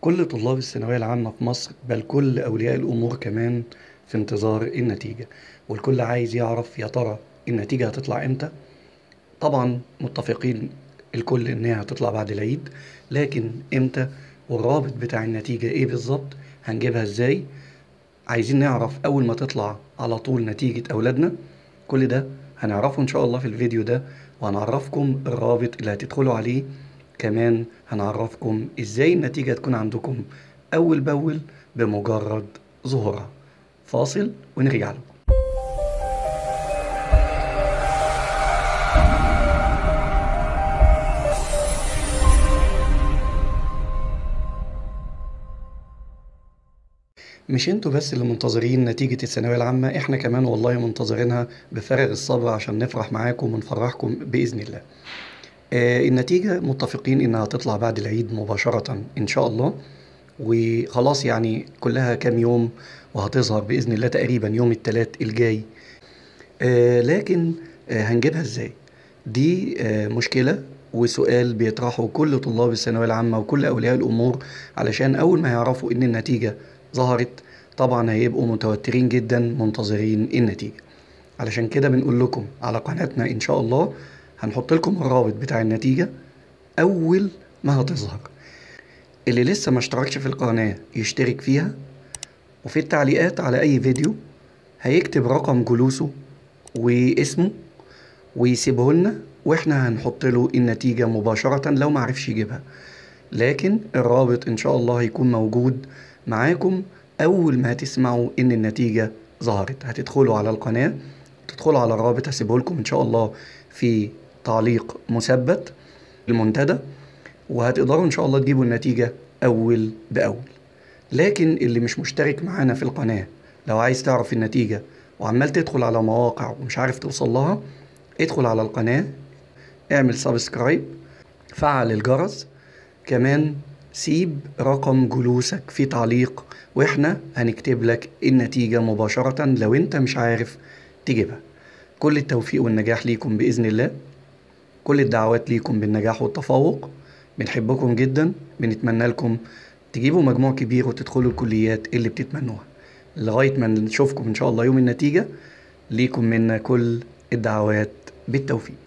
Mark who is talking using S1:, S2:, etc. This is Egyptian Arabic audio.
S1: كل طلاب الثانوية العامة في مصر بل كل أولياء الأمور كمان في انتظار النتيجة والكل عايز يعرف يا ترى النتيجة هتطلع إمتى طبعا متفقين الكل إنها هتطلع بعد العيد لكن إمتى والرابط بتاع النتيجة إيه بالظبط هنجيبها إزاي عايزين نعرف أول ما تطلع على طول نتيجة أولادنا كل ده هنعرفه إن شاء الله في الفيديو ده وهنعرفكم الرابط اللي هتدخلوا عليه كمان هنعرفكم ازاي النتيجة تكون عندكم أول بأول بمجرد ظهورها فاصل ونرجع لكم مش انتوا بس اللي منتظرين نتيجة الثانوية العامة احنا كمان والله منتظرينها بفارغ الصبر عشان نفرح معاكم ونفرحكم بإذن الله آه النتيجة متفقين انها تطلع بعد العيد مباشرة ان شاء الله وخلاص يعني كلها كام يوم وهتظهر بإذن الله تقريبا يوم الثلاث الجاي آه لكن آه هنجيبها ازاي دي آه مشكلة وسؤال بيطرحه كل طلاب الثانوية العامة وكل أولياء الأمور علشان أول ما يعرفوا إن النتيجة ظهرت طبعا هيبقوا متوترين جدا منتظرين النتيجة علشان كده بنقول لكم على قناتنا إن شاء الله هنحط لكم الرابط بتاع النتيجة أول ما هتظهر اللي لسه ما اشتركش في القناة يشترك فيها وفي التعليقات على أي فيديو هيكتب رقم جلوسه واسمه ويسيبه لنا واحنا هنحط له النتيجة مباشرة لو معرفش يجيبها لكن الرابط ان شاء الله هيكون موجود معاكم اول ما هتسمعوا ان النتيجة ظهرت هتدخلوا على القناة تدخلوا على الرابط هسيبه لكم ان شاء الله في تعليق مثبت المنتدى وهتقدروا ان شاء الله تجيبوا النتيجة اول باول لكن اللي مش مشترك معانا في القناة لو عايز تعرف النتيجة وعمال تدخل على مواقع ومش عارف توصل لها ادخل على القناة اعمل سبسكرايب فعل الجرس كمان سيب رقم جلوسك في تعليق واحنا هنكتب لك النتيجة مباشرة لو انت مش عارف تجيبها كل التوفيق والنجاح ليكم بإذن الله كل الدعوات ليكم بالنجاح والتفوق بنحبكم جدا بنتمنى لكم تجيبوا مجموع كبير وتدخلوا الكليات اللي بتتمنوها لغاية ما نشوفكم إن شاء الله يوم النتيجة ليكم منا كل الدعوات بالتوفيق